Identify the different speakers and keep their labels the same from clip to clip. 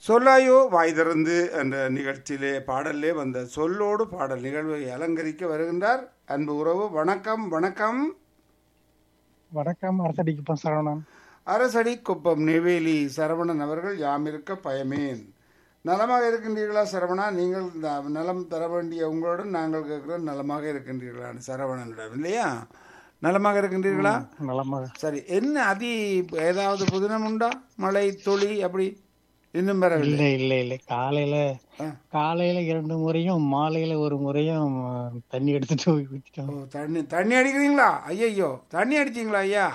Speaker 1: சொல்லாயோ வாய் திறந்து என்ற நிகழ்ச்சியிலே பாடலே வந்த சொல்லோடு பாடல் நிகழ்வை அலங்கரிக்க வருகின்றார் அன்பு உறவு வணக்கம் வணக்கம்
Speaker 2: வணக்கம் அரசடிக்கு சரவணன்
Speaker 1: அரசடி குப்பம் நெவேலி சரவணன் அவர்கள் யாம் இருக்க பயமேன் நலமாக இருக்கின்றீர்களா சரவணா நீங்கள் இந்த நலம் தர வேண்டிய உங்களுடன் நாங்கள் கேட்கிறோம் நலமாக இருக்கின்றீர்களா சரவணனிடம் இல்லையா நலமாக இருக்கின்றீர்களா
Speaker 2: நலமாக
Speaker 1: சரி என்ன அதி ஏதாவது புதினம் உண்டா மழை துளி அப்படி இன்னும் வரவில்லை
Speaker 2: இல்ல இல்ல இல்ல காலையில
Speaker 1: ஆ.
Speaker 2: காலையில இரண்டு முறையும் மாலையில ஒரு முறையும் அஹ், தண்ணி எடுத்துட்டு போய்
Speaker 1: ஓ,
Speaker 2: ஊத்திட்டோம்
Speaker 1: தண்ணி தண்ணி அடிக்கிறீங்களா ஐயையோ தண்ணி அடிச்சீங்களா ஐயா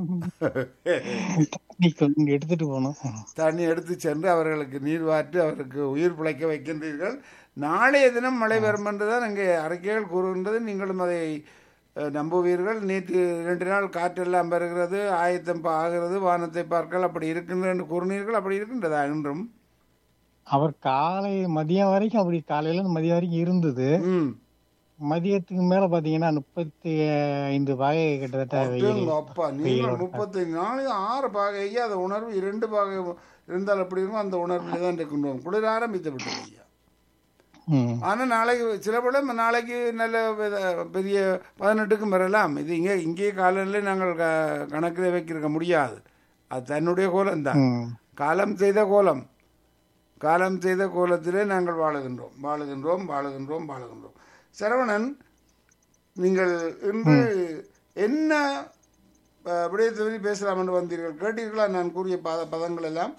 Speaker 2: தண்ணி கொண்டு எடுத்துட்டு போனோம்
Speaker 1: தண்ணி எடுத்து சென்று அவர்களுக்கு நீர் வார்த்து அவருக்கு உயிர் பிழைக்க வைக்கின்றீர்கள் நாளைய தினம் மழை வரும் என்றுதான் அங்கே அறிக்கைகள் கூறுகின்றது நீங்களும் அதை அஹ், நம்புவீர்கள் நேற்று ரெண்டு நாள் காற்றெல்லாம் வருகிறது ஆயத்தம் பா- ஆகிறது வானத்தை பார்க்கல் அப்படி இருக்கின்ற என்று கூறினீர்கள் அப்படி இருக்கின்றதா இன்றும்
Speaker 2: அவர் காலை மதியம் வரைக்கும் அப்படி காலையில இருந்து மதியம் வரைக்கும் இருந்தது
Speaker 1: ம்
Speaker 2: மதியத்துக்கு மேல பாத்தீங்கன்னா முப்பத்தி ஐந்து வகை கிட்டத்தட்ட வெயில்
Speaker 1: அப்படிங்க அப்பா நீங்கள் முப்பத்தைந்து நாளைக்கு ஆறு பாகை ஐயா அந்த உணர்வு இரண்டு பாகை இருந்தால் எப்படி இருக்கும் அந்த உணர்வில் தான் இருக்கின்றோம் குளிர ஆரம்பித்து விட்டது ஐயா
Speaker 2: ம்.
Speaker 1: ஆனால் நாளைக்கு சில படம் நாளைக்கு நல்ல வித- பெரிய பதினெட்டுக்கும் வரலாம் இது இங்கே இங்கேயே காலையில் நாங்கள் க கணக்கில் வைக்கிருக்க முடியாது அது தன்னுடைய கோலம் தான்
Speaker 2: ம்.
Speaker 1: காலம் செய்த கோலம் காலம் செய்த கோலத்திலே நாங்கள் வாழுகின்றோம் வாழுகின்றோம் வாழுகின்றோம் வாழுகின்றோம் சரவணன் நீங்கள் இன்று என்ன அஹ், விடயத்தை பற்றி பேசலாம் என்று வந்தீர்கள் கேட்டீர்களா நான் கூறிய பத பதங்கள் எல்லாம்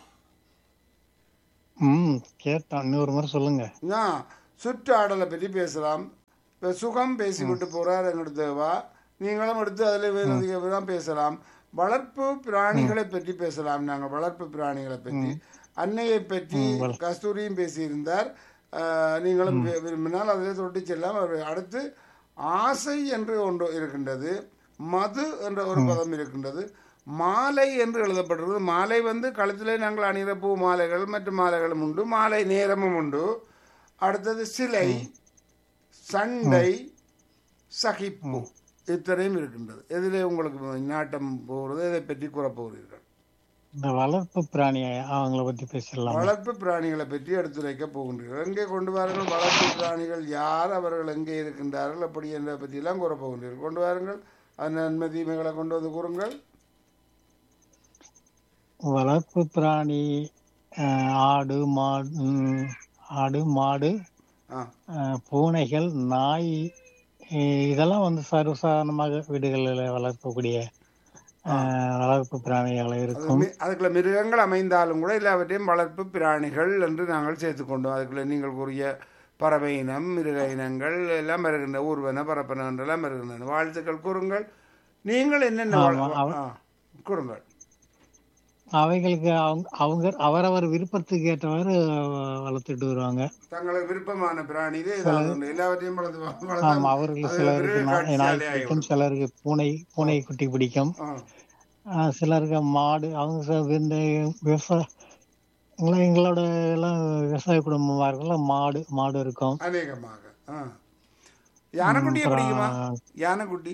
Speaker 2: ம் கேட்டோம் இன்னொரு முறை சொல்லுங்க
Speaker 1: நான் சுற்றாடலை பற்றி பேசலாம் இப்போ சுகம் பேசிவிட்டு போகிறார் எங்களோட தேவா நீங்களும் எடுத்து அதில் வேறு தான் பேசலாம் வளர்ப்பு பிராணிகளை பற்றி பேசலாம் நாங்கள் வளர்ப்பு பிராணிகளை பற்றி அன்னையை பற்றி கஸ்தூரியும் பேசியிருந்தார் அஹ், நீங்களும் வி- விரும்பினால் அதில் தொட்டு செல்லாம் அவர் அடுத்து ஆசை என்று ஒன்று இருக்கின்றது மது என்ற ஒரு பதம் இருக்கின்றது மாலை என்று எழுதப்பட்டிருக்கிறது மாலை வந்து கழுத்திலே நாங்கள் அணிகிற பூ மாலைகள் மற்ற மாலைகளும் உண்டு மாலை நேரமும் உண்டு அடுத்தது சிலை சண்டை சகிப்பு இத்தனையும் இருக்கின்றது எதிலே உங்களுக்கு நாட்டம் போகிறது இதை பற்றி கூறப் போகிறீர்கள்
Speaker 2: இந்த வளர்ப்பு பிராணி அவங்கள பத்தி பேசிடலாம்
Speaker 1: வளர்ப்பு பிராணிகளை பற்றி எடுத்துரைக்க போகின்றீர்கள் எங்கே கொண்டு வாருங்கள் வளர்ப்பு பிராணிகள் யார் அவர்கள் எங்கே இருக்கின்றார்கள் அப்படி என்ற பற்றியெல்லாம் கூறப் போகின்றீர்கள் கொண்டு வாருங்கள் அந்த நன்மை தீமைகளை கொண்டு வந்து கூறுங்கள்
Speaker 2: வளர்ப்பு பிராணி அஹ், ஆடு மாடு ம், ஆடு மாடு
Speaker 1: ஆ
Speaker 2: அஹ், பூனைகள் நாய் இ- இதெல்லாம் வந்து சர்வசாதாரணமாக வீடுகளில் வளர்க்கக்கூடிய அஹ், வளர்ப்பு பிராணிகள் இருக்கும்
Speaker 1: மி- அதுக்குள்ள மிருகங்கள் அமைந்தாலும் கூட எல்லாவற்றையும் வளர்ப்பு பிராணிகள் என்று நாங்கள் சேர்த்துக்கொண்டோம் அதுக்குள்ள நீங்கள் கூறிய பறவை இனம் மிருக இனங்கள் எல்லாம் வருகின்றன ஊர்வன பரப்பன என்றெல்லாம் வருகின்றன வாழ்த்துக்கள் கூறுங்கள் நீங்கள் என்னென்ன வள- ஆ, கூறுங்கள்
Speaker 2: அவைகளுக்கு அவங்க அவங்க அவரவர் விருப்பத்துக்கு ஏற்றவாறு அஹ், வளர்த்துட்டு வருவாங்க
Speaker 1: தங்களுக்கு விருப்பமான பிராணியிலே ஏதாவது ஒன்று எல்லாவற்றையும் வளர்த்து
Speaker 2: ஆமா
Speaker 1: வளர்த்தால்
Speaker 2: அவர்களுக்கு
Speaker 1: அது
Speaker 2: சிலருக்கு
Speaker 1: மிருக
Speaker 2: நாய் நாய்
Speaker 1: காட்சியாலே
Speaker 2: பிடிக்கும் சிலருக்கு பூனை பூனை குட்டி பிடிக்கும்
Speaker 1: ஆ,
Speaker 2: ஆஹ் சிலருக்கு மாடு அவங்க சில இந்த விவசாய எங்களை- எங்களோட எல்லாம் விவசாய குடும்பமா இருக்குல்ல மாடு மாடு இருக்கும்
Speaker 1: அநேகமாக ஆ. யானைக்குட்டியை பிடிக்குமா யானைக்குட்டி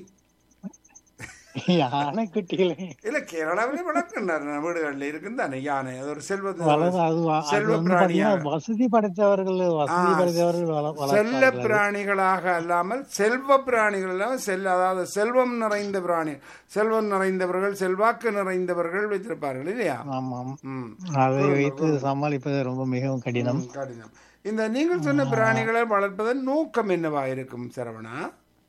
Speaker 2: யானைக்குட்டிகள்
Speaker 1: இல்ல கேரளாவிலே வளர்க்கின்றார் வீடுகளில் இருக்கும் தானே யானை அது ஒரு செல்வ
Speaker 2: வளர அது வ- அது
Speaker 1: செல்வ
Speaker 2: வந்து
Speaker 1: பிராணியா
Speaker 2: பாத்தீங்கன்னா வசதி படைத்தவர்கள் வசதி படைத்தவர்கள் வள-
Speaker 1: செல்ல
Speaker 2: வளர்ப்பார்கள்
Speaker 1: பிராணிகளாக அல்லாமல் செல்வ பிராணிகள் இல்லாமல் செல் அதாவது செல்வம் நிறைந்த பிராணி செல்வம் நிறைந்தவர்கள் செல்வாக்கு நிறைந்தவர்கள் வைத்திருப்பார்கள் இல்லையா
Speaker 2: ஆமாம்
Speaker 1: ம்
Speaker 2: அதை வைத்து சமாளிப்பது ரொம்ப மிகவும் கடினம்
Speaker 1: ம், கடினம் இந்த நீங்கள் சொன்ன பிராணிகளை வளர்ப்பதன் நோக்கம் என்னவா இருக்கும் சரவணா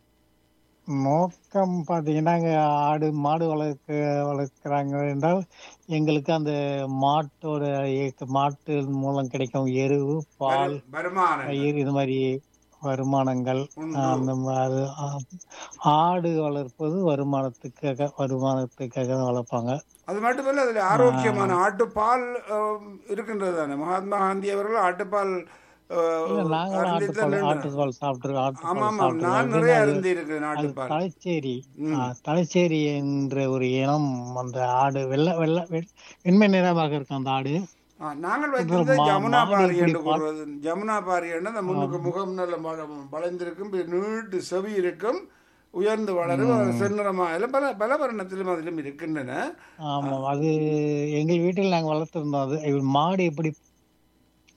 Speaker 2: நோக்கம் பாத்தீங்கன்னா இங்க ஆடு மாடு வளர்க்க வளர்க்குறாங்க என்றால் எங்களுக்கு அந்த மாட்டோட இயக்க- மாட்டு மூலம் கிடைக்கும் எருவு பால்
Speaker 1: வருமானம்
Speaker 2: பயிர் இது மாதிரி வருமானங்கள்
Speaker 1: உண்டு.
Speaker 2: அந்த மாதிரி ஆ- ஆடு வளர்ப்பது வருமானத்துக்காக வருமானத்துக்காக தான் வளர்ப்பாங்க
Speaker 1: அது மட்டுமல்ல அதுல ஆரோக்கியமான ஆட்டுப்பால் அஹ், இருக்கின்றது தானே மகாத்மா காந்தி அவர்கள் ஆட்டுப்பால் அஹ்,
Speaker 2: இல்ல நாங்களும்
Speaker 1: அருந்தித்தான்
Speaker 2: ஆட்டுப்பால்
Speaker 1: நின்றார்.
Speaker 2: ஆட்டுப்பால் சாப்பிட்டு
Speaker 1: ஆமா
Speaker 2: ஆட்டுப்பால்
Speaker 1: ஆமாம் நான்
Speaker 2: சாப்பிட்டு
Speaker 1: நிறைய அருந்தி இருக்கிறேன்
Speaker 2: அது
Speaker 1: ஆட்டுப்பால்
Speaker 2: தலைச்சேரி ஆ, தலைச்சேரி என்ற ஒரு இனம் அந்த ஆடு வெள்ளை வெள்ளை வெ- வெண்மை நிறமாக இருக்கும் அந்த ஆடு
Speaker 1: ஆ, நாங்கள் வைத்திருந்த
Speaker 2: மா-
Speaker 1: ஜமுனா
Speaker 2: மாடு
Speaker 1: பாரி
Speaker 2: இப்படி
Speaker 1: என்று கூறுவது ஜமுனா பாரி என்று அந்த முன்னுக்கு முகம் நல்ல வள- வளைந்திருக்கும் இப்படி நீட்டு செவி இருக்கும் உயர்ந்து வளரும் அது செந்நிறமா எல்லாம் பல பல வர்ணத்திலும் அதிலும் இருக்கின்றன
Speaker 2: ஆமா அது எங்கள் வீட்டில் நாங்க வளர்த்திருந்தோம் அது இது மாடு எப்படி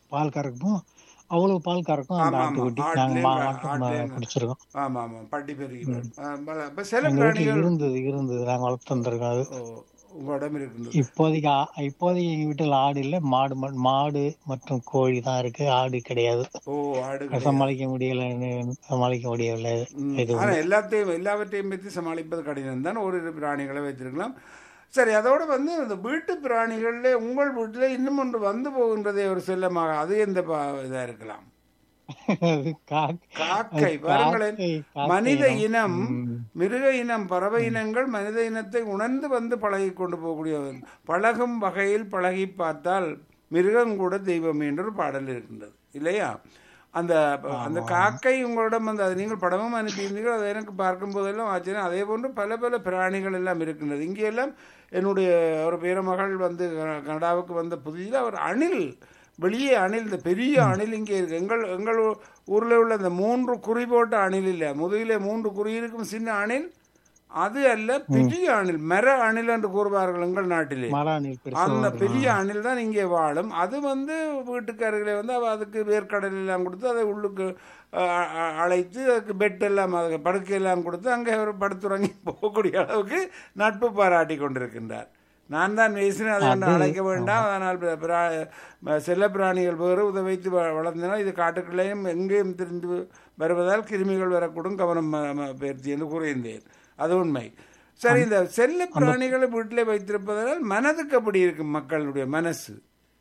Speaker 2: பால் கறக்குமோ அவ்வளவு பால் கறக்கும் அந்த
Speaker 1: ஆமா, ஆமா.
Speaker 2: ஆட்டுக்குட்டி நாங்க
Speaker 1: ஆட்டுலயும்
Speaker 2: மா-
Speaker 1: க-
Speaker 2: ஆட்டு
Speaker 1: ஆட்டுலயும்
Speaker 2: மா- குடிச்சிருக்கோம்
Speaker 1: ஆமா ஆமா பட்டி பெருகி வரும். ஆ, பல- இப்ப சில
Speaker 2: எங்க வீட்டுல
Speaker 1: பிராணிகள்
Speaker 2: இருந்தது இருந்தது நாங்க வளர்த்து வந்திருக்கோம் அது
Speaker 1: ஓ, உங்களிடம் இருக்கின்றது
Speaker 2: இப்போதைக்கு ஆ- இப்போதைக்கு எங்க வீட்டுல ஆடு இல்ல மாடு ம- மாடு மற்றும் கோழி தான் இருக்கு ஆடு கிடையாது
Speaker 1: ஓ ஆடு கிடையாது.
Speaker 2: சமாளிக்க முடியல சமாளிக்க முடியவில்லை
Speaker 1: ம்.
Speaker 2: இது
Speaker 1: ஆனா எல்லாத்தையும் எல்லாவற்றையும் பற்றி சமாளிப்பது கடினம் தான் ஒரு இரு பிராணிகளை வைத்திருக்கலாம் சரி அதோட வந்து இந்த வீட்டு பிராணிகள்ல உங்கள் வீட்டில் இன்னும் ஒன்று வந்து போகின்றதே ஒரு செல்லமாக அது எந்த பா- இதா இருக்கலாம்
Speaker 2: அது காக்-
Speaker 1: காக்கை பாருங்களேன்
Speaker 2: காக்கை காக்கை
Speaker 1: மனித
Speaker 2: இனம்.
Speaker 1: இனம்
Speaker 2: ம்.
Speaker 1: மிருக இனம் பறவை இனங்கள் மனித இனத்தை உணர்ந்து வந்து பழகி கொண்டு போகக்கூடியது பழகும் வகையில் பழகி பார்த்தால் மிருகம் கூட தெய்வம் என்று ஒரு பாடல் இருக்கின்றது இல்லையா அந்த அந்த காக்கை உங்களிடம் வந்து அது நீங்கள் படமும் அனுப்பியிருந்தீர்கள் அதை எனக்கு பார்க்கும் போதெல்லாம் ஆச்சரியம் அதே போன்று பல பல பிராணிகள் எல்லாம் இருக்கின்றது இங்கே எல்லாம் என்னுடைய ஒரு பேரமகள் வந்து க- கனடாவுக்கு வந்த புதிதில் அவர் அணில் வெளியே அணில் இந்த பெரிய அணில் இங்கே இருக்கு எங்கள் எங்கள் ஊரில் உள்ள இந்த மூன்று குறி போட்ட அணில் இல்லை முதுகிலே மூன்று குறி இருக்கும் சின்ன அணில் அது அல்ல பெரிய அணில் மர அணில் என்று கூறுவார்கள் எங்கள் நாட்டிலே
Speaker 2: மராணில் பெருசு
Speaker 1: அந்த பெரிய அணில் தான் இங்கே வாழும் அது வந்து வீட்டுக்கு அருகிலே வந்து அவ அதுக்கு வேர்க்கடல் எல்லாம் கொடுத்து அதை உள்ளுக்கு அஹ், அ- அழைத்து அதுக்கு பெட் எல்லாம் அதுக்கு படுக்கை எல்லாம் கொடுத்து அங்கே அவர் படுத்துறங்கி போகக்கூடிய அளவுக்கு நட்பு பாராட்டி கொண்டிருக்கின்றார் நான் தான் பேசினேன் அதை ஒன்று அழைக்க வேண்டாம் அதனால் பிர- பிரா- செல்ல பிராணிகள் வேறு உதவித்து வ- வளர்ந்தனால் இது காட்டுக்குள்ளேயும் எங்கேயும் திரிந்து வருவதால் கிருமிகள் வரக்கூடும் கவனம் ம- ம- பெயர்ச்சி என்று கூறியிருந்தேன் அது உண்மை சரி இந்த செல்ல பிராணிகளை வீட்டிலே வைத்திருப்பதால் மனதுக்கு அப்படி இருக்கும் மக்களுடைய மனசு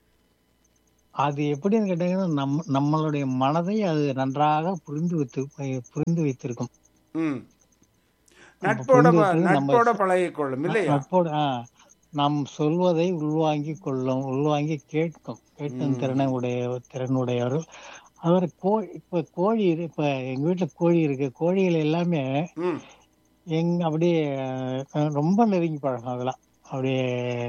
Speaker 2: அது எப்படின்னு கேட்டீங்கன்னா நம் நம்மளுடைய மனதை அது நன்றாக புரிந்து வைத்து புரிந்து வைத்திருக்கும்
Speaker 1: ம் நட்போட ப-
Speaker 2: புரிந்து நம்ம-
Speaker 1: நட்போட பழகிக் கொள்ளும் இல்லையா
Speaker 2: நட்போடு ஆ, நாம் சொல்வதை உள்வாங்கி கொள்ளும் உள்வாங்கி கேட்கும் கேட்கும் திறனை உடைய திறனுடையவர் அவர் கோ இப்ப கோழி இரு- இப்ப எங்க வீட்டுல கோழி இருக்கு கோழிகள் எல்லாமே
Speaker 1: ம்
Speaker 2: எங்க அப்படியே அஹ், ரொம்ப நெருங்கி பழகும் அதெல்லாம் அப்படியே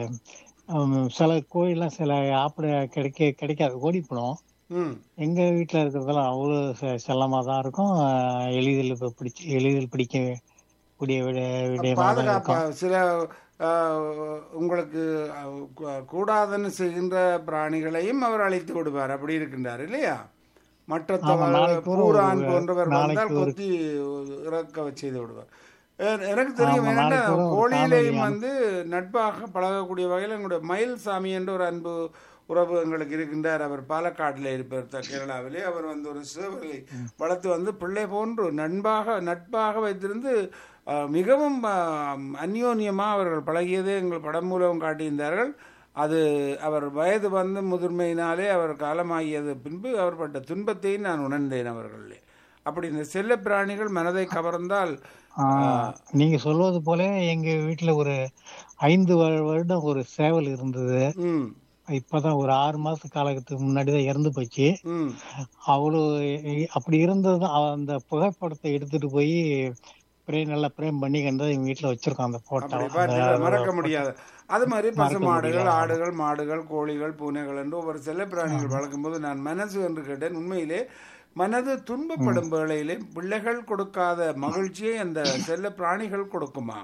Speaker 2: ஹம், சில கோழிலாம் சில ஆப்பிட கிடைக்க கிடைக்காது ஓடி போடும்
Speaker 1: ம்
Speaker 2: எங்க வீட்டுல இருக்கிறதெல்லாம் அவ்வளவு செ- செல்லமா தான் இருக்கும் அஹ், எளிதில் இப்ப பிடிச்சு எளிதில் பிடிக்க கூடிய விட விடயமாக தான்
Speaker 1: பாதுகாப்பா
Speaker 2: இருக்கும்
Speaker 1: சில அஹ், உங்களுக்கு அஹ், கூ- கூடாதுன்னு செய்கின்ற பிராணிகளையும் அவர் அழைத்து விடுவார் அப்படி இருக்கின்றார் இல்லையா மற்ற
Speaker 2: ஆமா,
Speaker 1: தவ-
Speaker 2: நாளைக்கு ஒரு-
Speaker 1: பூரான் போன்றவர்
Speaker 2: நாளைக்கு
Speaker 1: வந்தால்
Speaker 2: ஒரு-
Speaker 1: கொத்தி இறக்க செய்து விடுவார் எ- எனக்கு தெரியும்
Speaker 2: ஆமா,
Speaker 1: என்னன்னா
Speaker 2: நாளைக்கு ஒரு
Speaker 1: கோழியிலையும்
Speaker 2: காணொளி
Speaker 1: வந்து நட்பாக பழகக்கூடிய வகையில் எங்களுடைய மயில் சாமி என்ற ஒரு அன்பு உறவு எங்களுக்கு இருக்கின்றார் அவர் பாலக்காட்டில் இருப்பார் த- கேரளாவிலே அவர் வந்து ஒரு சேவலை வளர்த்து வந்து பிள்ளை போன்று நண்பாக நட்பாக வைத்திருந்து அஹ், மிகவும் அஹ், அந்யோன்யமாக அவர்கள் பழகியதை எங்கள் படம் மூலம் காட்டியிருந்தார்கள் அது அவர் வயது வந்து முதிர்மையினாலே அவர் காலமாகியது பின்பு அவர் பட்ட துன்பத்தை நான் உணர்ந்தேன் அவர்களே அப்படி இந்த செல்ல பிராணிகள் மனதை கவர்ந்தால்
Speaker 2: ஆஹ், நீங்க சொல்வது போல எங்க வீட்டுல ஒரு ஐந்து வரு- வருடம் ஒரு சேவல் இருந்தது
Speaker 1: ம்
Speaker 2: இப்பதான் ஒரு ஆறு மாச காலத்துக்கு முன்னாடி தான் இறந்து போச்சு
Speaker 1: ம்
Speaker 2: அவ்வளவு எ- அப்படி இருந்தது அந்த புகைப்படத்தை எடுத்துட்டு போய் பிரேம் நல்லா பிரேம் பண்ணி கண்டு எங்க வீட்டுல வச்சிருக்கோம் அந்த போட்டோ
Speaker 1: அப்படி பார்த்தீங்களா? மறக்க முடியாது அது மாதிரி பசுமாடுகள் ஆடுகள் மாடுகள் கோழிகள் பூனைகள் என்று ஒவ்வொரு செல்ல பிராணிகள் வளர்க்கும்போது நான் மனசு என்று கேட்டேன் உண்மையிலே மனது துன்பப்படும் வேளையிலே பிள்ளைகள் கொடுக்காத மகிழ்ச்சியை அந்த செல்ல பிராணிகள் கொடுக்குமாம்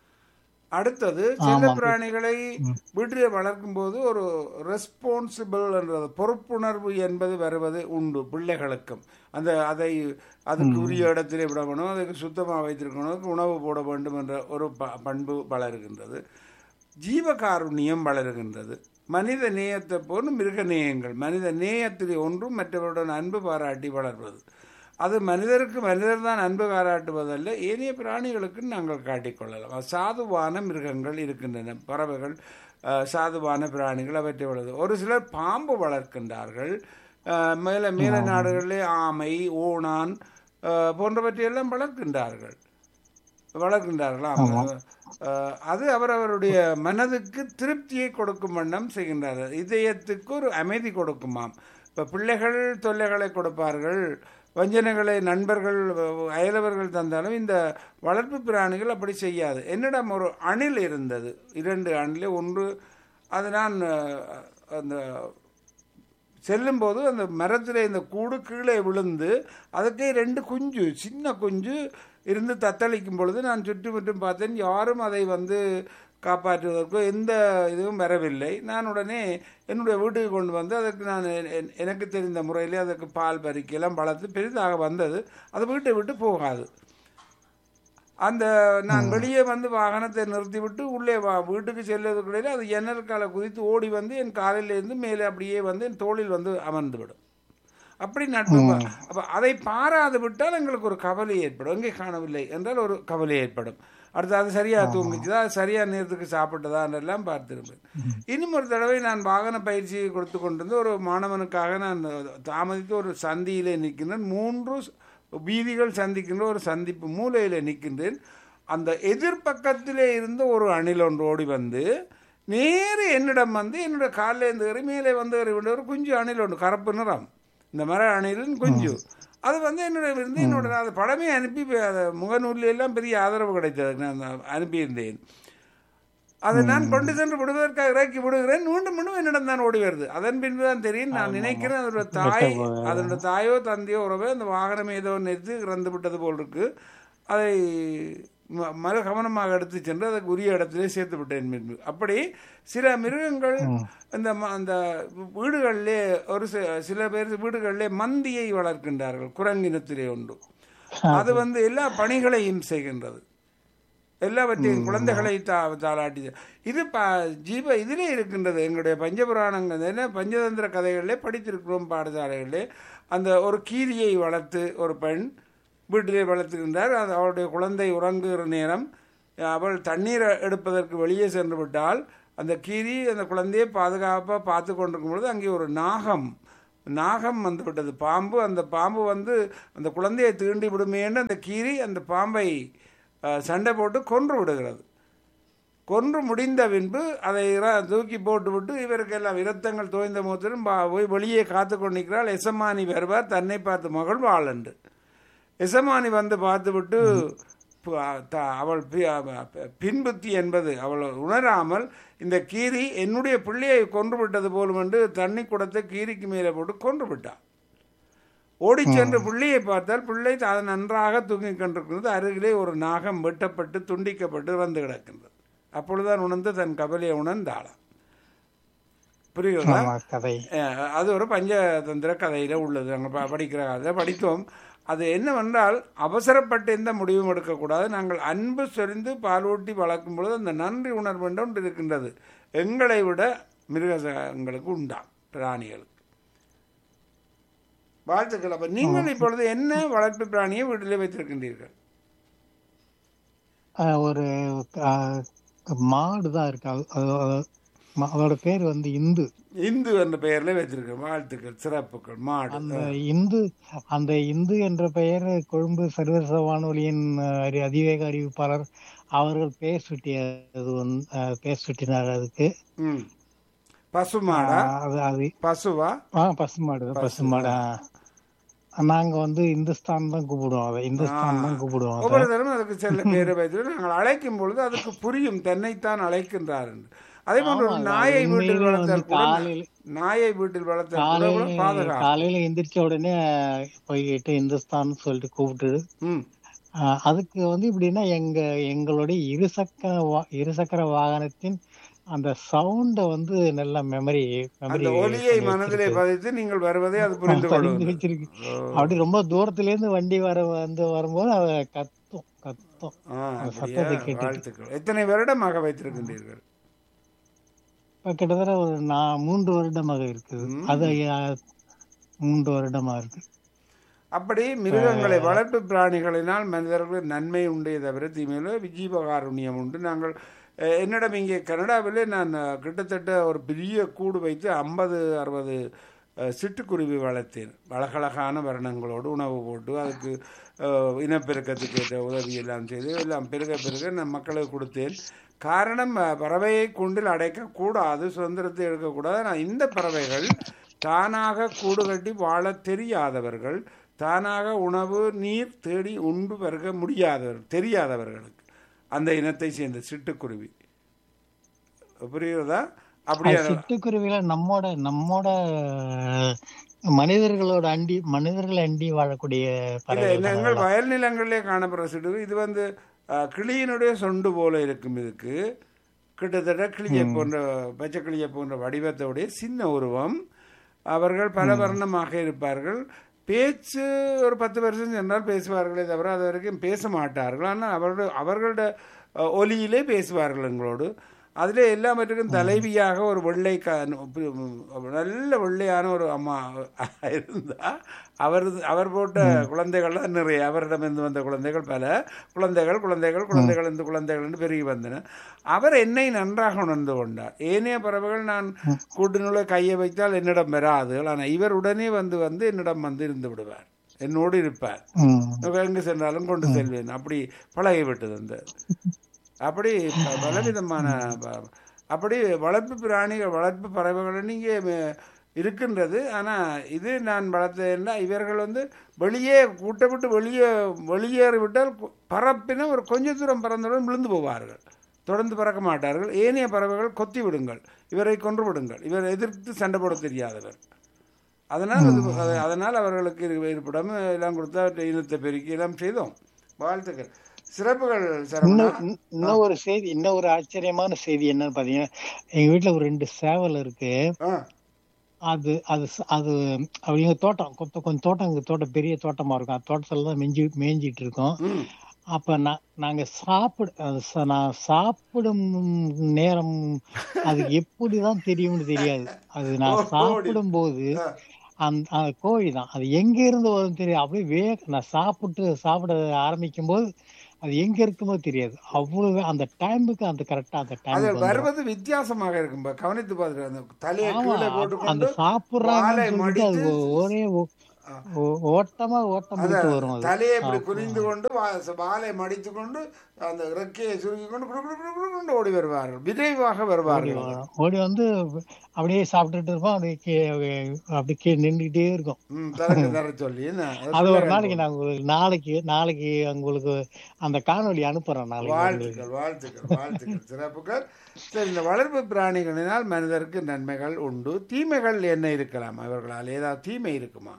Speaker 1: அடுத்தது செல்ல பிராணிகளை வீட்டில் வளர்க்கும் போது ஒரு ரெஸ்பான்சிபிள் என்றது பொறுப்புணர்வு என்பது வருவது உண்டு பிள்ளைகளுக்கும் அந்த அதை அதுக்கு உரிய இடத்திலே விட வேணும் அதுக்கு சுத்தமாக வைத்திருக்கணும் அதுக்கு உணவு போட வேண்டும் என்ற ஒரு ப- பண்பு வளருகின்றது ஜீவகாருண்யம் வளருகின்றது மனித நேயத்தை போன்று மிருக நேயங்கள் மனித நேயத்திலே ஒன்றும் மற்றவருடன் அன்பு பாராட்டி வளர்வது அது மனிதருக்கு மனிதர் தான் அன்பு பாராட்டுவதல்ல ஏனைய பிராணிகளுக்கு நாங்கள் காட்டிக்கொள்ளலாம் அது சாதுவான மிருகங்கள் இருக்கின்றன பறவைகள் அஹ், சாதுவான பிராணிகள் அவற்றை வளர்து ஒரு சிலர் பாம்பு வளர்க்கின்றார்கள் அஹ், மேல மேல நாடுகளிலே ஆமை ஓணான் அஹ், போன்றவற்றையெல்லாம் வளர்க்கின்றார்கள் வளர்க்கின்றார்களாம் அஹ், அது அவரவருடைய மனதுக்கு திருப்தியை கொடுக்கும் வண்ணம் செய்கின்றார்கள் இதயத்துக்கு ஒரு அமைதி கொடுக்குமாம் இப்போ பிள்ளைகள் தொல்லைகளை கொடுப்பார்கள் வஞ்சனைகளை நண்பர்கள் அஹ், அயலவர்கள் தந்தாலும் இந்த வளர்ப்பு பிராணிகள் அப்படி செய்யாது என்னிடம் ஒரு அணில் இருந்தது இரண்டு அணிலே ஒன்று அது நான் அஹ், அந்த செல்லும்போது அந்த மரத்தில் இந்த கூடு கீழே விழுந்து அதுக்கே ரெண்டு குஞ்சு சின்ன குஞ்சு இருந்து தத்தளிக்கும் பொழுது நான் சுற்றி முற்றும் பார்த்தேன் யாரும் அதை வந்து காப்பாற்றுவதற்கோ எந்த இதுவும் வரவில்லை நான் உடனே என்னுடைய வீட்டுக்கு கொண்டு வந்து அதற்கு நான் எ- எ- எனக்கு தெரிந்த முறையிலே அதற்கு பால் பறிக்கலாம் வளர்த்து பெரிதாக வந்தது அது வீட்டை விட்டு போகாது அந்த நான் வெளியே வந்து வாகனத்தை நிறுத்திவிட்டு உள்ளே வா வீட்டுக்கு செல்வதற்கிடையில் அது ஜன்னலுக்கால குதித்து ஓடி வந்து என் காலிலிருந்து மேலே அப்படியே வந்து என் தோளில் வந்து அமர்ந்து விடும் அப்படி நட்பு பா- அப்ப அதை பாராது விட்டால் எங்களுக்கு ஒரு கவலை ஏற்படும் எங்கே காணவில்லை என்றால் ஒரு கவலை ஏற்படும் அடுத்து அது சரியா தூங்கிச்சுதா அது சரியா நேரத்துக்கு சாப்பிட்டதா எல்லாம் பார்த்திருப்பேன் இன்னும் ஒரு தடவை நான் வாகன பயிற்சி கொடுத்து கொண்டிருந்த ஒரு மாணவனுக்காக நான் தாமதித்து ஒரு சந்தியிலே நிற்கின்றேன் மூன்று வீதிகள் சந்திக்கின்ற ஒரு சந்திப்பு மூலையிலே நிற்கின்றேன் அந்த எதிர்பக்கத்திலே இருந்த ஒரு அணில் ஒன்று ஓடி வந்து நேரு என்னிடம் வந்து என்னோட காலில் இருந்து ஏறி மேலே வந்து ஏறி விட ஒரு குஞ்சு அணில் ஒன்று கருப்பு நிறம் இந்த மர அணிலின் குஞ்சு அது வந்து என்னோட இருந்து என்னோட நான் அந்த படமே அனுப்பி அதை முகநூலில் எல்லாம் பெரிய ஆதரவு கிடைத்தது நான் அனுப்பியிருந்தேன் அதை நான் கொண்டு சென்று விடுவதற்காக இறக்கி விடுகிறேன் மீண்டும் மீண்டும் என்னிடம் தான் ஓடி வருது அதன் பின்பு தான் தெரியும் நான் நினைக்கிறேன் அதோட தாய் அதோட தாயோ தந்தையோ உறவோ அந்த வாகனம் ஏதோ நிறுத்தி இறந்து விட்டது போல் இருக்கு அதை ம- மறு கவனமாக எடுத்து சென்று அதுக்கு உரிய இடத்திலே சேர்த்து விட்டேன் பின்பு அப்படி சில மிருகங்கள் இந்த ம- அந்த வீடுகளிலே ஒரு சி- சில பேர் வீடுகளிலே மந்தியை வளர்க்கின்றார்கள் குரங்கினத்திலே உண்டு அது வந்து எல்லா பணிகளையும் செய்கின்றது எல்லாவற்றையும் குழந்தைகளை தா தாளாட்டி இது ப ஜீவ இதிலே இருக்கின்றது எங்களுடைய பஞ்சபுராணங்கள் என்ன பஞ்சதந்திர கதைகளிலே படித்திருக்கிறோம் பாடசாலைகளிலே அந்த ஒரு கீரியை வளர்த்து ஒரு பெண் வீட்டிலே வளர்த்துக்கின்றார் அது அவளுடைய குழந்தை உறங்குகிற நேரம் அவள் தண்ணீர் எடுப்பதற்கு வெளியே சென்று விட்டால் அந்த கீரி அந்த குழந்தையை பாதுகாப்பாக பார்த்து கொண்டிருக்கும் பொழுது அங்கே ஒரு நாகம் நாகம் வந்து விட்டது பாம்பு அந்த பாம்பு வந்து அந்த குழந்தையை தீண்டி விடுமேன்னு அந்த கீரி அந்த பாம்பை அஹ், சண்டை போட்டு கொன்று விடுகிறது கொன்று முடிந்த பின்பு அதை இர- தூக்கி போட்டு விட்டு இவருக்கெல்லாம் இரத்தங்கள் தோய்ந்த முகத்திலும் பா- போய் வெளியே காத்து கொண்டிருக்கிறாள் எசமானி வருவார் தன்னை பார்த்து மகள் வாழண்டு எசமானி வந்து பார்த்துவிட்டு பு- த- அவள் பி- அவ- பின்புத்தி என்பது அவள் உணராமல் இந்த கீரி என்னுடைய பிள்ளையை கொன்று விட்டது போலும் என்று தண்ணி குடத்தை கீரிக்கு மேலே போட்டு கொன்று விட்டாள் ஓடிச் சென்று பிள்ளையை பார்த்தால் பிள்ளை அது நன்றாக தூங்கிக் கொண்டிருக்கிறது அருகிலே ஒரு நாகம் வெட்டப்பட்டு துண்டிக்கப்பட்டு இறந்து கிடக்கின்றது அப்பொழுதுதான் உணர்ந்து தன் கவலையை உணர்ந்தாளாம் புரியுதா
Speaker 2: ஆமா கதை
Speaker 1: அஹ் அது ஒரு பஞ்சதந்திர கதையில உள்ளது நாங்கள் ப- படிக்கிற கதை படித்தோம் அது என்னவென்றால் அவசரப்பட்டு எந்த முடிவும் எடுக்கக்கூடாது நாங்கள் அன்பு சொரிந்து பாலூட்டி வளர்க்கும் பொழுது அந்த நன்றி உணர்வு என்று ஒன்று இருக்கின்றது எங்களை விட மிருகங்களுக்கு உண்டாம் பிராணிகளுக்கு வாழ்த்துக்கள் அப்ப நீங்கள் இப்பொழுது என்ன வளர்ப்பு பிராணியை வீட்டிலே வைத்திருக்கின்றீர்கள்
Speaker 2: ஆஹ் ஒரு ஆஹ் மாடு தான் இருக்கு அது- அது- அது- ம- அதோட பேர் வந்து இந்து
Speaker 1: இந்து என்ற பெயர்ல வைத்திருக்கேன் வாழ்த்துக்கள் சிறப்புகள் மாடு
Speaker 2: அந்த இந்து அந்த இந்து என்ற பெயர் கொழும்பு சர்வதேச வானொலியின் ஆஹ், அறி- அதிவேக அறிவிப்பாளர் அவர்கள் பெயர் சுட்டியது வந்து ஆஹ், பெயர் சுட்டினார் அதுக்கு
Speaker 1: ம் பசுமாடா
Speaker 2: ஆஹ், அது அது
Speaker 1: பசுவா
Speaker 2: ஆ பசுமாடு தான், பசுமாடு ஆ. நாங்க வந்து இந்துஸ்தான் தான் கூப்பிடுவோம் அதை இந்துஸ்தான் தான் கூப்பிடுவோம் அதை.
Speaker 1: ஒவ்வொரு தரம் அதுக்கு செல்ல பேரை வைத்து நாங்கள் அழைக்கும் பொழுது அதுக்கு புரியும் தன்னைத்தான் அழைக்கின்றார் என்று அதே போன்று ஒரு
Speaker 2: ஆமா,
Speaker 1: நாயை
Speaker 2: அது
Speaker 1: வீட்டில்
Speaker 2: உண்மையிலே
Speaker 1: வளர்த்தால்
Speaker 2: வந்து
Speaker 1: கூட
Speaker 2: காலையில-
Speaker 1: நாயை வீட்டில் வளர்த்தால் கூட கூட
Speaker 2: காலையில
Speaker 1: பாதுகாப்பு
Speaker 2: காலையில எந்திரிச்ச உடனே போய்கிட்டு இந்துஸ்தான் சொல்லிட்டு கூப்பிட்டு
Speaker 1: ம்
Speaker 2: ஆஹ், அதுக்கு வந்து எப்படின்னா எங்க எங்களுடைய இருசக்கர வா- இருசக்கர வாகனத்தின் அந்த சவுண்ட வந்து நல்ல மெமரி மெமரி
Speaker 1: அந்த ஒலியை மனதிலே பதித்து நீங்கள் வருவதை அது புரிந்து
Speaker 2: பதிந்து
Speaker 1: கொள்வது
Speaker 2: வச்சிருக்கு அப்படி ரொம்ப தூரத்துல இருந்து வண்டி வர வந்து வரும்போது அவ கத்தும் கத்தும்
Speaker 1: ஆ,
Speaker 2: அந்த
Speaker 1: அப்படியா?
Speaker 2: சத்தத்தை கேட்டுட்டு.
Speaker 1: வாழ்த்துக்கள் எத்தனை வருடமாக வைத்திருக்கின்றீர்கள்
Speaker 2: இப்ப கிட்டத்தட்ட ஒரு நான் மூன்று வருடமாக இருக்குது அது அஹ், மூன்று வருடமா இருக்கு
Speaker 1: அப்படி மிருகங்களை வளர்ப்பு பிராணிகளினால் மனிதர்களுக்கு நன்மை உண்டே தவிர தீமையில விஜீவகாருண்யம் உண்டு நாங்கள் அஹ், என்னிடம் இங்கே கனடாவிலே நான் அஹ், கிட்டத்தட்ட ஒரு பெரிய கூடு வைத்து ஐம்பது அறுபது சிட்டுக்குருவி வளர்த்தேன் அழகழகான வர்ணங்களோடு உணவு போட்டு அதுக்கு அஹ், இனப்பெருக்கத்துக்கு ஏற்ற உதவி எல்லாம் செய்து எல்லாம் பெருக பெருக நான் மக்களுக்கு கொடுத்தேன் காரணம் அஹ், பறவையை கூண்டில் அடைக்கக்கூடாது சுதந்திரத்தை எடுக்கக்கூடாது ஆனால் இந்த பறவைகள் தானாக கூடு கட்டி வாழ தெரியாதவர்கள் தானாக உணவு நீர் தேடி உண்டு பருக முடியாதவர்கள் தெரியாதவர்களுக்கு அந்த இனத்தை சேர்ந்த சிட்டுக்குருவி புரியுறதா அப்படியே
Speaker 2: சிட்டுக்குருவில நம்மோட நம்மோட அஹ், மனிதர்களோட அண்டி மனிதர்கள் அண்டி வாழக்கூடிய
Speaker 1: இல்ல
Speaker 2: பறவைகள் தான்
Speaker 1: எங்கள் வயல் நிலங்களிலே காணப்படுற சிட்டுக்குருவி இது வந்து அஹ், கிளியினுடைய சொண்டு போல இருக்கும் இதுக்கு கிட்டத்தட்ட கிளியை போன்ற பச்சை கிளியை போன்ற வடிவத்தோடைய சின்ன உருவம் அவர்கள் பல வர்ணமாக இருப்பார்கள் பேச்சு ஒரு பத்து வருஷம் சென்றால் பேசுவார்களே தவிர அது வரைக்கும் பேச மாட்டார்கள் ஆனால் அவர்களோட அவர்களோட அஹ், ஒலியிலே பேசுவார்கள் எங்களோடு அதிலே எல்லாவற்றுக்கும் தலைவியாக ஒரு வெள்ளை க நல்ல வெள்ளையான ஒரு அம்மா இருந்தா அவர் அவர் போட்ட குழந்தைகள்லாம் நிறைய அவரிடமிருந்து வந்த குழந்தைகள் பல குழந்தைகள் குழந்தைகள் குழந்தைகள் இந்த குழந்தைகள் என்று பெருகி வந்தன அவர் என்னை நன்றாக உணர்ந்து கொண்டார் ஏனைய பறவைகள் நான் கூட்டினுள்ள கையை வைத்தால் என்னிடம் வராது ஆனால் இவர் உடனே வந்து வந்து என்னிடம் வந்து இருந்து விடுவார் என்னோடு இருப்பார்
Speaker 2: ம்
Speaker 1: எங்கு சென்றாலும் கொண்டு செல்வேன் அப்படி பழகிவிட்டது அந்த அப்படி ப- பலவிதமான ப- அப்படி வளர்ப்பு பிராணிகள் வளர்ப்பு பறவைகள் நீங்கள் இருக்கின்றது ஆனால் இது நான் வளர்த்ததுன்னா இவர்கள் வந்து வெளியே கூட்ட விட்டு வெளியே வெளியேறி விட்டால் கு- பறப்பின ஒரு கொஞ்ச தூரம் பறந்தவுடன் விழுந்து போவார்கள் தொடர்ந்து பறக்க மாட்டார்கள் ஏனைய பறவைகள் கொத்தி விடுங்கள் இவரை கொன்று விடுங்கள் இவர் எதிர்த்து சண்டை போட தெரியாதவர் அதனால் அது அது- அதனால் அவர்களுக்கு இரு- இருப்பிடம் எல்லாம் கொடுத்து அவற்றை இனத்தை பெருக்கி எல்லாம் செய்தோம் வாழ்த்துக்கள் சிறப்புகள் சரவணா
Speaker 2: இன்னும் இன்னும் இன்னும் ஒரு செய்தி இன்னும் ஒரு ஆச்சரியமான செய்தி என்னன்னு பாத்தீங்கன்னா எங்க வீட்டுல ஒரு ரெண்டு சேவல் இருக்கு
Speaker 1: ஆ
Speaker 2: அது அது ச- அது அவங்க தோட்டம் கொஞ்சம் கொஞ்சம் தோட்டம் எங்க தோட்டம் பெரிய தோட்டமா இருக்கும் அந்த தோட்டத்துல தான் மெஞ்சி மேய்ஞ்சிட்டு இருக்கோம்
Speaker 1: ம்
Speaker 2: அப்ப நான் நாங்க சாப்பிடு அது ச- நான் சாப்பிடும் நேரம் அது எப்படிதான் தெரியும்னு தெரியாது அது
Speaker 1: ஓ,
Speaker 2: நான்
Speaker 1: கோழி.
Speaker 2: சாப்பிடும் போது
Speaker 1: ஆ.
Speaker 2: அந்த அந்த கோழி தான் அது எங்க இருந்து வரும் தெரியும் அப்படியே வேக நான் சாப்பிட்டு சாப்பிட ஆரம்பிக்கும் போது அது எங்க இருக்குமோ தெரியாது அவ்வளவு அந்த டைமுக்கு அந்த கரெக்டா அந்த
Speaker 1: அது
Speaker 2: டைமுக்கு
Speaker 1: வருவது வித்தியாசமாக இருக்கும் பா. கவனித்து பார்த்துட்டு அந்த தலையை
Speaker 2: ஆமா
Speaker 1: கீழே
Speaker 2: அந்த
Speaker 1: போட்டுக்கொண்டு வாலை
Speaker 2: சாப்பிடுறாங்கன்னு சொல்லிட்டு அது
Speaker 1: மடித்து
Speaker 2: ஒரே ஓ-
Speaker 1: ஆ.
Speaker 2: ஓ- ஓட்டமா ஓட்டம் போட்டு வரும் அது
Speaker 1: தலையை இப்படி குனிந்து கொண்டு வா- வாலை மடித்து கொண்டு அந்த இறக்கையை சுருக்கி கொண்டு குடு குடு குடு குடு கொண்டு ஓடி வருவார்கள் விரைவாக
Speaker 2: ஓடி
Speaker 1: வருவார்கள்
Speaker 2: வரும். ஓடி வந்து அப்படியே சாப்பிட்டுட்டு இருப்போம் அப்படியே கீ- அப்படியே கீழே நின்றுட்டே இருக்கும்
Speaker 1: ம் தரக்கு தர சொல்லி என்ன அது
Speaker 2: அது ஒரு
Speaker 1: பிள்ளைகள்
Speaker 2: நாளைக்கு நான் உங்களுக்கு நாளைக்கு நாளைக்கு உங்களுக்கு அந்த காணொளி அனுப்புறேன் நாளைக்கு உங்களுக்கு.
Speaker 1: வாழ்த்துக்கள் வாழ்த்துக்கள் வாழ்த்துக்கள் சிறப்புகள் சரி இந்த வளர்ப்பு பிராணிகளினால் மனிதருக்கு நன்மைகள் உண்டு தீமைகள் என்ன இருக்கலாம் அவர்களால் ஏதாவது தீமை இருக்குமா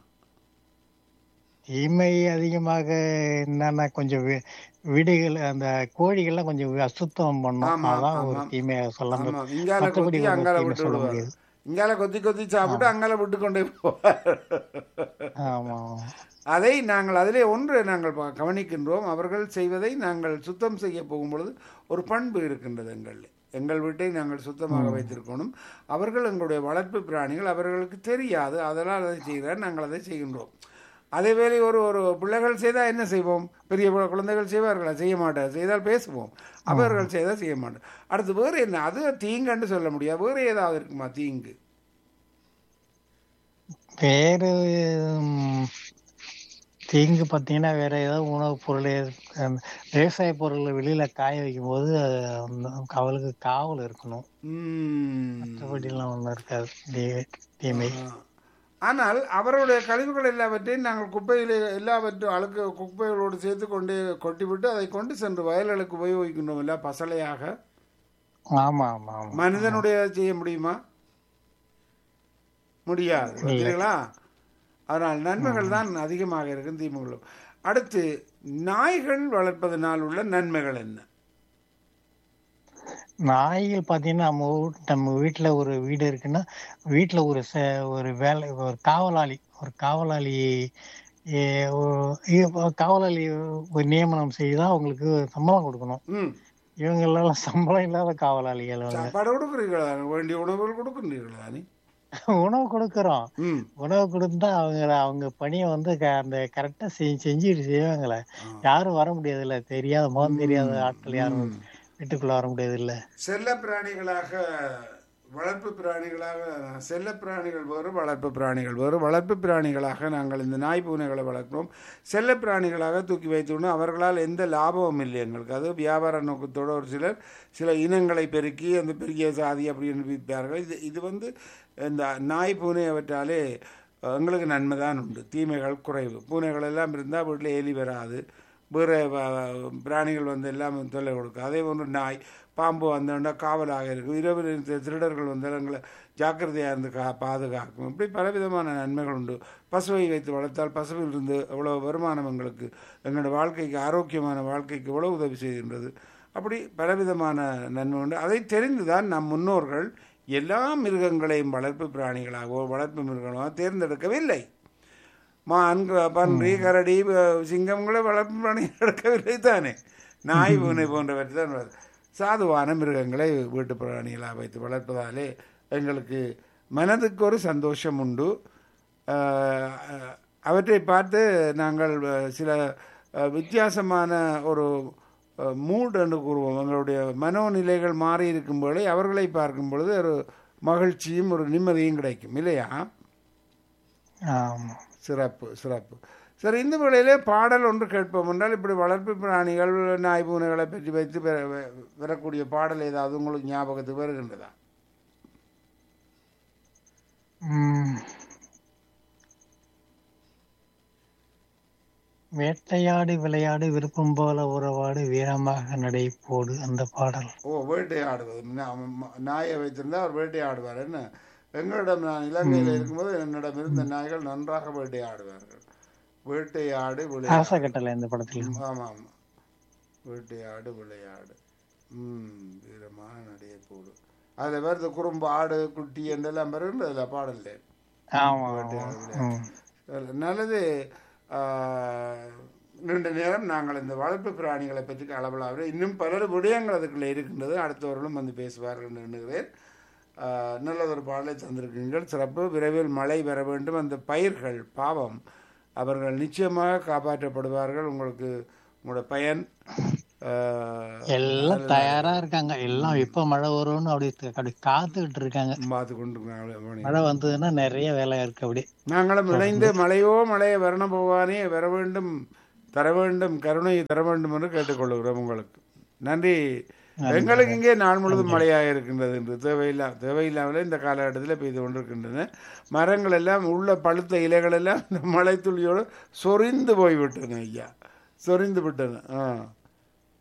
Speaker 2: தீமை அதிகமாக என்னன்னா கொஞ்சம் வீ- வீடுகள் அந்த கோழிகள்லாம் கொஞ்சம் அசுத்தம் பண்ணும்
Speaker 1: ஆமா,
Speaker 2: அதான் ஒரு
Speaker 1: ஆமா.
Speaker 2: தீமையை சொல்ல
Speaker 1: ஆமா
Speaker 2: முடியும்
Speaker 1: இங்கால
Speaker 2: மற்றபடி
Speaker 1: கொத்தி
Speaker 2: ஒரு
Speaker 1: அங்கால
Speaker 2: தீமை
Speaker 1: விட்டு
Speaker 2: சொல்ல
Speaker 1: விடுவார்
Speaker 2: முடியாது
Speaker 1: இங்கால கொத்தி கொத்தி சாப்பிட்டு அங்கால விட்டு கொண்டே போவார்
Speaker 2: ஆமா
Speaker 1: அதை நாங்கள் அதிலே ஒன்று நாங்கள் ப- கவனிக்கின்றோம் அவர்கள் செய்வதை நாங்கள் சுத்தம் செய்ய போகும் பொழுது ஒரு பண்பு இருக்கின்றது எங்களில் எங்கள் வீட்டை நாங்கள் சுத்தமாக வைத்திருக்கணும் அவர்கள் எங்களுடைய வளர்ப்பு பிராணிகள் அவர்களுக்கு தெரியாது அதனால் அதை செய்கிறார் நாங்கள் அதை செய்கின்றோம் அதே வேளை ஒரு ஒரு பிள்ளைகள் செய்தால் என்ன செய்வோம் பெரிய கு- குழந்தைகள் செய்வார்களா செய்ய மாட்டார் செய்தால் பேசுவோம் அவர்கள் செய்தால் செய்ய மாட்டார் அடுத்து வேறு என்ன அது தீங்குன்னு சொல்ல முடியாது வேறு ஏதாவது இருக்குமா தீங்கு
Speaker 2: வேறு ம், தீங்கு பார்த்தீங்கன்னா வேற ஏதாவது உணவுப் பொருள் அஹ், விவசாய பொருளை வெளியில காய வைக்கும் போது அது அந்த அவளுக்கு காவல் இருக்கணும்
Speaker 1: ம்.
Speaker 2: மற்றபடிலாம் ஒன்றும் இருக்காது தீ- தீமை
Speaker 1: ஆ. ஆனால் அவருடைய கழிவுகள் எல்லாவற்றையும் நாங்கள் குப்பையில் எல்லாவற்றும் அழுக்கு குப்பைகளோடு சேர்த்து கொண்டு கொட்டிவிட்டு அதை கொண்டு சென்று வயல்களுக்கு உபயோகிக்கின்றோம் இல்ல பசலையாக
Speaker 2: ஆமா ஆமா ஆமா
Speaker 1: மனிதனுடைய செய்ய முடியுமா முடியாது பார்த்தீங்களா அதனால் நன்மைகள் தான் அதிகமாக இருக்கும் தீமைகளும் அடுத்து நாய்கள் வளர்ப்பதனால் உள்ள நன்மைகள் என்ன
Speaker 2: நாய்கள் பார்த்தீங்கன்னா நம்ம ஊ- நம்ம வீட்டுல ஒரு வீடு இருக்குன்னா வீட்டுல ஒரு ச- ஒரு வேலை ஒரு காவலாளி ஒரு காவலாளி ஏ, ஒரு- இ- காவலாளி ஒரு நியமனம் செய்தா அவங்களுக்கு சம்பளம் கொடுக்கணும்
Speaker 1: ம்
Speaker 2: இவங்க எல்லாம் சம்பளம் இல்லாத காவலாளிகள் அவங்க.
Speaker 1: சாப்பாடு கொடுக்குறீங்களா வேண்டிய உணவுகள் கொடுக்குறீங்களா தானே
Speaker 2: உணவு கொடுக்கறோம்
Speaker 1: ம்
Speaker 2: உணவு கொடுத்தா அவங்க அவங்க பணியை வந்து க- அந்த கரெக்டா செஞ்சுட்டு செய்வாங்களே யாரும் வர முடியாதுல்ல தெரியாத முகம் தெரியாத ஆட்கள் யாரும் வீட்டுக்குள்ள வர முடியாது இல்ல
Speaker 1: செல்ல பிராணிகளாக வளர்ப்பு பிராணிகளாக செல்ல பிராணிகள் வேறு வளர்ப்பு பிராணிகள் வேறு வளர்ப்பு பிராணிகளாக நாங்கள் இந்த நாய் பூனைகளை வளர்க்கிறோம் செல்ல பிராணிகளாக தூக்கி வைத்துக்கணும் அவர்களால் எந்த லாபமும் இல்லை எங்களுக்கு அது வியாபார நோக்கத்தோடு ஒரு சிலர் சில இனங்களை பெருக்கி அந்த பெரிய சாதி அப்படின்னு விற்பார்கள் இது இது வந்து இந்த நாய் பூனை அவற்றாலே எங்களுக்கு நன்மை தான் உண்டு தீமைகள் குறைவு பூனைகள் எல்லாம் இருந்தால் வீட்டில் எலி வராது வேறு வ- பிராணிகள் வந்து எல்லாம் தொல்லை கொடுக்கும் அதே போன்று நாய் பாம்பு வந்தோன்னா காவலாக இருக்கும் இரவில் இந்த திருடர்கள் வந்தால் எங்களை ஜாக்கிரதையாக இருந்து கா பாதுகாக்கும் இப்படி பலவிதமான நன்மைகள் உண்டு பசுவை வைத்து வளர்த்தால் பசுவில் இருந்து எவ்வளோ வருமானம் எங்களுக்கு எங்களோட வாழ்க்கைக்கு ஆரோக்கியமான வாழ்க்கைக்கு எவ்வளோ உதவி செய்கின்றது அப்படி பலவிதமான நன்மை உண்டு அதை தெரிந்துதான் நம் முன்னோர்கள் எல்லா மிருகங்களையும் வளர்ப்பு பிராணிகளாகவோ வளர்ப்பு மிருகங்களாகவோ தேர்ந்தெடுக்கவில்லை மான் க- பன்றி கரடி அஹ், சிங்கங்களை வளர்ப்பு பிராணிகள் எடுக்கவில்லை தானே நாய் பூனை போன்றவற்றை தான் வளர்த்து- சாதுவான மிருகங்களை வீட்டு பிராணிகளாக வைத்து வளர்ப்பதாலே எங்களுக்கு மனதுக்கு ஒரு சந்தோஷம் உண்டு அஹ், அஹ், அவற்றை பார்த்து நாங்கள் அஹ், சில அஹ், வித்தியாசமான ஒரு மூட் என்று கூறுவோம் எங்களுடைய மனோநிலைகள் மாறி இருக்கும் பொழுது அவர்களை பார்க்கும் பொழுது ஒரு மகிழ்ச்சியும் ஒரு நிம்மதியும் கிடைக்கும் இல்லையா
Speaker 2: ஆமா
Speaker 1: சிறப்பு சிறப்பு சரி இந்த வேளையிலே பாடல் ஒன்று கேட்போம் என்றால் இப்படி வளர்ப்பு பிராணிகள் நாய் பூனைகளை பற்றி வைத்து பெற- வெ- வரக்கூடிய பாடல் ஏதாவது உங்களுக்கு ஞாபகத்துக்கு வருகின்றதா
Speaker 2: உம். வேட்டையாடு விளையாடு விருப்பம் போல உறவாடு வீரமாக நடை போடு அந்த பாடல்
Speaker 1: ஓ வேட்டையாடுவது நா- ம- நாயை வைத்திருந்தா அவர் வேட்டையாடுவார் என்ன எங்களிடம் நான் இலங்கையில் இருக்கும்போது என்னிடம் இருந்த நாய்கள் நன்றாக வேட்டையாடுவார்கள் வேட்டையாடு விளையாடு
Speaker 2: அரச கட்டளை இந்த படத்துல
Speaker 1: ஆமாம் ஆமாம் வேட்டையாடு விளையாடு ம் வீரமான நடைய போடு அதில் வருது குறும்பு ஆடு குட்டி என்றெல்லாம் வருகின்ற அதில் பாடல்ல
Speaker 2: ஆமா
Speaker 1: வேட்டையாடு
Speaker 2: ஆமா. ம்.
Speaker 1: நல்ல- நல்லது ஆஹ், நீண்ட நேரம் நாங்கள் இந்த வளர்ப்பு பிராணிகளை பற்றி அளவலாக இன்னும் பல விடயங்கள் அதுக்குள்ளே இருக்கின்றது அடுத்தவர்களும் வந்து பேசுவார்கள் என்று எண்ணுகிறேன் ஆஹ், நல்லதொரு பாடலை தந்திருக்கீங்கள் சிறப்பு விரைவில் மழை வர வேண்டும் அந்த பயிர்கள் பாவம் அவர்கள் நிச்சயமாக காப்பாற்றப்படுவார்கள் உங்களுக்கு உங்களோட பயன் ஆஹ்,
Speaker 2: எல்லாம் தயாரா இருக்காங்க எல்லாம் எப்ப மழை வரும்னு அப்படி அப்படி காத்துக்கிட்டு இருக்காங்க
Speaker 1: பார்த்து கொண்டு
Speaker 2: மழை வந்ததுன்னா நிறைய வேலை இருக்கு அப்படி
Speaker 1: நாங்களும் இணைந்து மழையோ மழையை வரண போவானே வர வேண்டும் தர வேண்டும் கருணை தர வேண்டும் என்று கேட்டுக்கொள்கிறோம் உங்களுக்கு நன்றி எங்களுக்கு இங்கே நாள் முழுவதும் மழையாக இருக்கின்றது என்று தேவையில்லா தேவையில்லாமலே இந்த காலகட்டத்தில் பெய்து கொண்டிருக்கின்றன மரங்கள் எல்லாம் உள்ள பழுத்த இலைகள் எல்லாம் இந்த மழை துளியோடு சொரிந்து போய்விட்டன ஐயா சொரிந்து விட்டன ஆ